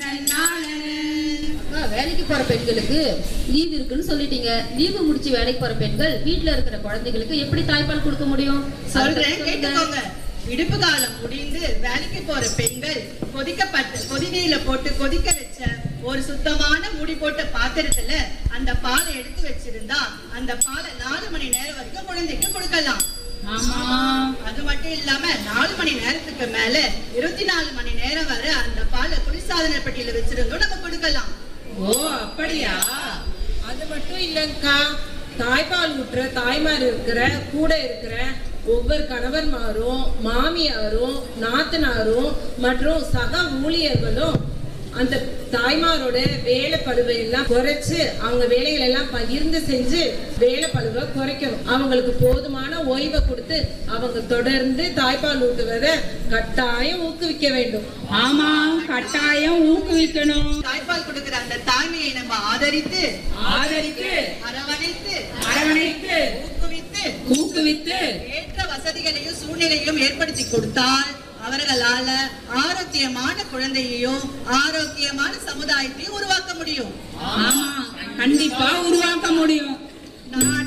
அக்கா, வேலைக்கு போற பெண்களுக்கு லீவ் இருக்குன்னு சொல்லிட்டீங்க லீவு முடிச்சு வேலைக்கு போற பெண்கள் வீட்ல இருக்கிற குழந்தைகளுக்கு எப்படி தாய்ப்பால் கொடுக்க முடியும் சொல்றேன் அதை சொல்லுங்க. கேட்டுக்கோங்க விடுப்பு காலம் முடிந்து வேலைக்கு போற பெண்கள் கொதிக்கப்பட்ட கொதிநீர்ல போட்டு கொதிக்க வச்ச ஒரு சுத்தமான மூடி போட்ட பாத்திரத்துல அந்த பாலை எடுத்து வச்சிருந்தா அந்த பாலை நாலு மணி நேரம் வரைக்கும் குழந்தைக்கு கொடுக்கலாம் அது மட்டும் இல்லாம நாலு மணி நேரத்துக்கு மேல இருபத்தி நாலு மணி நேரம் வரை அந்த பாலை குளிர்சாதன பெட்டியில வச்சிருந்தோம் நம்ம கொடுக்கலாம் ஓ அப்படியா அது மட்டும் இல்லைங்கக்கா தாய்ப்பால் ஊட்டுற தாய்மார் இருக்கிற கூட இருக்கிற ஒவ்வொரு கணவர்மாரும் மாமியாரும் நாத்தனாரும் மற்றும் சக ஊழியர்களும் அந்த தாய்மாரோட வேலை பழுவை எல்லாம் குறைச்சு அவங்க வேலைகளை எல்லாம் பகிர்ந்து செஞ்சு வேலை பழுவை குறைக்கணும் அவங்களுக்கு போதுமான ஓய்வை கொடுத்து அவங்க தொடர்ந்து தாய்ப்பால் ஊட்டுவதை கட்டாயம் ஊக்குவிக்க வேண்டும் ஆமா கட்டாயம் ஊக்குவிக்கணும் தாய்ப்பால் கொடுக்கிற அந்த தாய்மையை நம்ம ஆதரித்து ஆதரித்து அரவணைத்து அரவணைத்து ஊக்குவித்து ஊக்குவித்து ஏற்ற வசதிகளையும் சூழ்நிலையும் ஏற்படுத்தி கொடுத்தால் அவர்களால ஆரோக்கியமான குழந்தையையும் ஆரோக்கியமான சமுதாயத்தையும் உருவாக்க முடியும் ஆமா கண்டிப்பா உருவாக்க முடியும் நான்